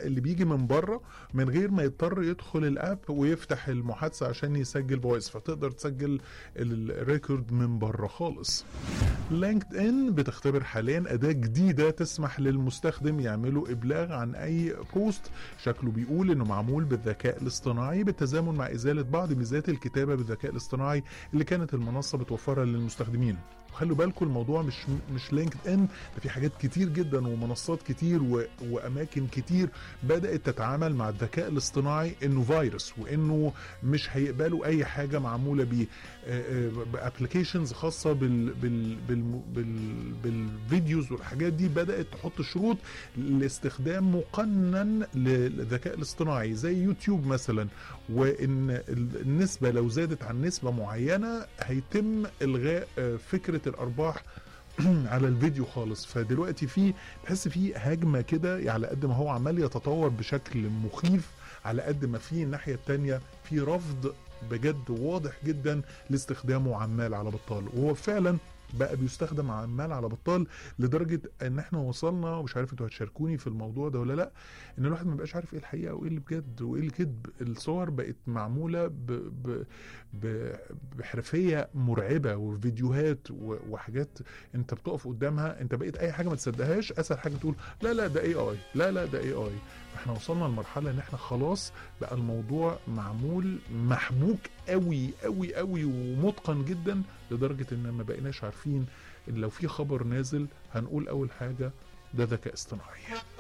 اللي بيجي من بره من غير ما يضطر يدخل الاب ويفتح المحادثه عشان يسجل فويس فتقدر تسجل الريكورد من بره خالص لينكد ان بتختبر حاليا اداه جديده تسمح للمستخدم يعملوا ابلاغ عن اي بوست شكله بيقول انه معمول بالذكاء الاصطناعي بالتزامن مع ازاله بعض ميزات الكتابه بالذكاء الاصطناعي اللي كانت المنصه بتوفرها للمستخدمين وخلوا بالكم الموضوع مش مش لينكد ان ده في حاجات كتير جدا ومنصات كتير و... واماكن كتير بدات تتعامل مع الذكاء الاصطناعي انه فيروس وانه مش هيقبلوا اي حاجه معموله بيه بابلكيشنز خاصه بال... بال... بال... بال... بالفيديوز والحاجات دي بدات تحط شروط لاستخدام مقنن للذكاء الاصطناعي زي يوتيوب مثلا وان النسبه لو زادت عن نسبه معينه هيتم الغاء فكره الارباح على الفيديو خالص فدلوقتي في تحس في هجمه كده على قد ما هو عمال يتطور بشكل مخيف على قد ما في الناحيه التانية في رفض بجد واضح جدا لاستخدامه عمال على بطال وهو فعلا بقى بيستخدم عمال على بطال لدرجه ان احنا وصلنا ومش عارف انتوا هتشاركوني في الموضوع ده ولا لا ان الواحد ما بقاش عارف ايه الحقيقه وايه اللي بجد وايه الكذب الصور بقت معموله ب ب ب بحرفيه مرعبه وفيديوهات وحاجات انت بتقف قدامها انت بقيت اي حاجه ما تصدقهاش اسهل حاجه تقول لا لا ده اي اي لا لا ده اي اي احنا وصلنا لمرحله ان احنا خلاص بقى الموضوع معمول محبوك قوي قوي قوي ومتقن جدا لدرجه ان ما بقيناش عارفين ان لو في خبر نازل هنقول اول حاجه ده ذكاء اصطناعي